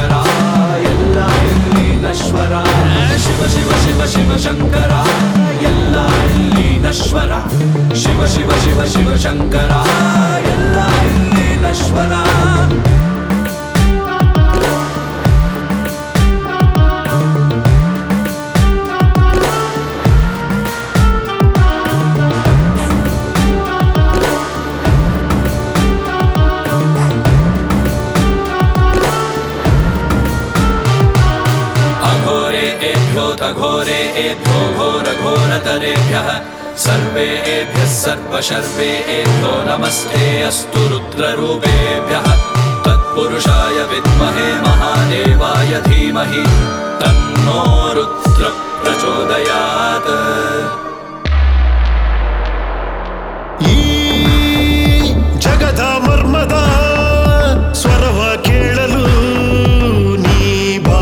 ಶಂಕರ ಎಲ್ಲ ಇಲ್ಲಿ ನಶ್ವರ ಶಿವ ಶಿವ ಶಿವ ಶಿವ ಶಂಕರ ಎಲ್ಲ ಇಲ್ಲಿ ನಶ್ವರ ಶಿವ ಶಿವ ಶಿವ ಶಿವ ಶಂಕರ ಎಲ್ಲ ಇಲ್ಲಿ ನಶ್ವರ अघोरेभ्योऽथ घोरेभ्यो घोरघोरतरेभ्यः सर्वेभ्यः सर्वशर्वेभ्यो नमस्ते अस्तु रुद्ररूपेभ्यः तत्पुरुषाय विद्महे महादेवाय धीमहि तन्नो रुद्र प्रचोदयात् ಈ ಜಗದ ಮರ್ಮದ ಸ್ವರವ ಕೇಳಲು ನೀ ಬಾ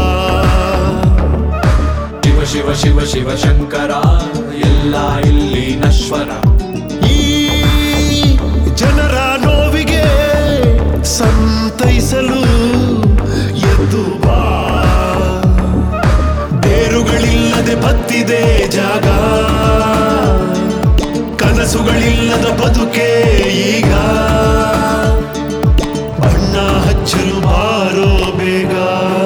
ಶಿವ ಶಿವ ಶಿವ ಶಿವ ಶಂಕರ ಎಲ್ಲ ಇಲ್ಲಿ ನಶ್ವರ ಈ ಜನರ ನೋವಿಗೆ ಸಂತೈಸಲು ಎದ್ದು ಬಾ ಬೇರುಗಳಿಲ್ಲದೆ ಬತ್ತಿದೆ ಜಾಗ ಕನಸುಗಳಿಲ್ಲದ ಬದುಕೆ ಈಗ ಬಣ್ಣ ಹಚ್ಚಲು ಬಾರೋ ಬೇಗ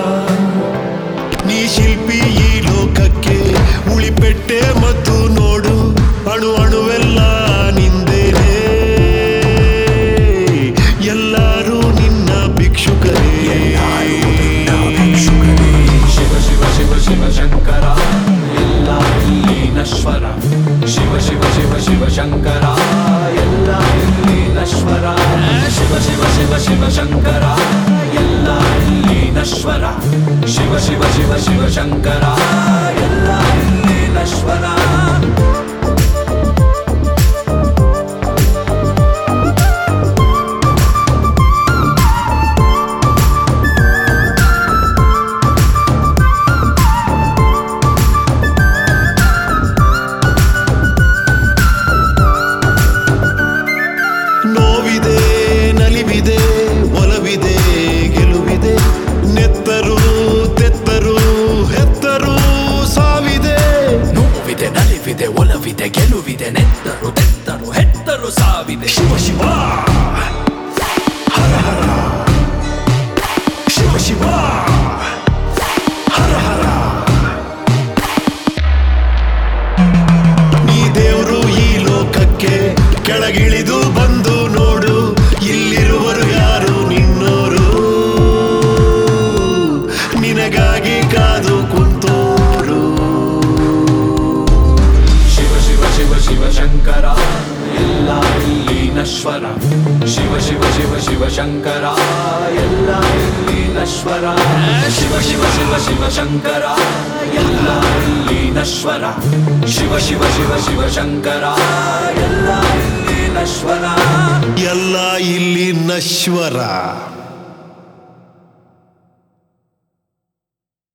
ನೀ ಶಿಲ್ಪಿ ಈ ಲೋಕಕ್ಕೆ ಉಳಿಪೆಟ್ಟೆ ಮತ್ತು ನೋಡು ಅಣು ಅಣುವೆಲ್ಲ ನಿಂದೇನೆ ಎಲ್ಲರೂ ನಿನ್ನ ಭಿಕ್ಷುಕರೇ ಶಿವ ಶಿವ ಶಿವ ಶಿವ ಶಂಕರ ಎಲ್ಲ ಇಲ್ಲಿ ನಶ್ವರ ಶಿವ ಶಿವ ಶಿವ ಶಿವ ಶಂಕರ ಎಲ್ಲ ಇಲ್ಲಿ ನಶ್ವರ ಶಿವ ಶಿವ ಶಿವ ಶಿವ ಶಂಕರ ಎಲ್ಲ ಇಲ್ಲಿ ನಶ್ವರ ಶಿವ ಶಿವ ಶಿವ ಶಿವ ಶಂಕರ ಎಲ್ಲ ಇಲ್ಲಿ ನಶ್ವರ ನೋವಿದೆ ನಲಿವಿದೆ ಒಲವಿದೆ ಗೆಲುವಿದೆ ನೆತ್ತರು ತೆತ್ತರು ಹೆತ್ತರು ಸಾವಿದೆ ನೋವಿದೆ ನಲಿವಿದೆ ಒಲವಿದೆ ಗೆಲುವಿದೆ ನೆತ್ತರು ತೆತ್ತರು ಹೆತ್ತರು ಸಾವಿದೆ ಶಿವ ಶಿವ ಹರ ಹರ ಶಿವ ಶಿವ ಹರ ಹರ ನೀ ದೇವರು ಈ ಲೋಕಕ್ಕೆ ಕೆಳಗಿಳಿದು ಬಂದು ನೋಡು ಇಲ್ಲಿರುವರು ಯಾರು ನಿನ್ನೋರು ನಿನಗಾಗಿ ಕಾದು ಕುಂತೋರು ಶಿವ ಶಿವ ಶಿವ ಶಿವ ಶಂಕರ ಎಲ್ಲ ಇಲ್ಲಿ ನಶ್ವರ ಶಿವ ಶಿವ ಶಿವ ಶಿವ ಶಂಕರ ಎಲ್ಲ ಇಲ್ಲಿ ನಶ್ವರ ಶಿವ ಶಿವ ಶಿವ ಶಿವ ಶಂಕರ ಎಲ್ಲ ಇಲ್ಲಿ ನಶ್ವರ ಶಿವ ಶಿವ ಶಿವ ಶಿವ ಶಂಕರ ಎಲ್ಲ ಇಲ್ಲಿ ನಶ್ವರ ಎಲ್ಲ ಇಲ್ಲಿ ನಶ್ವರ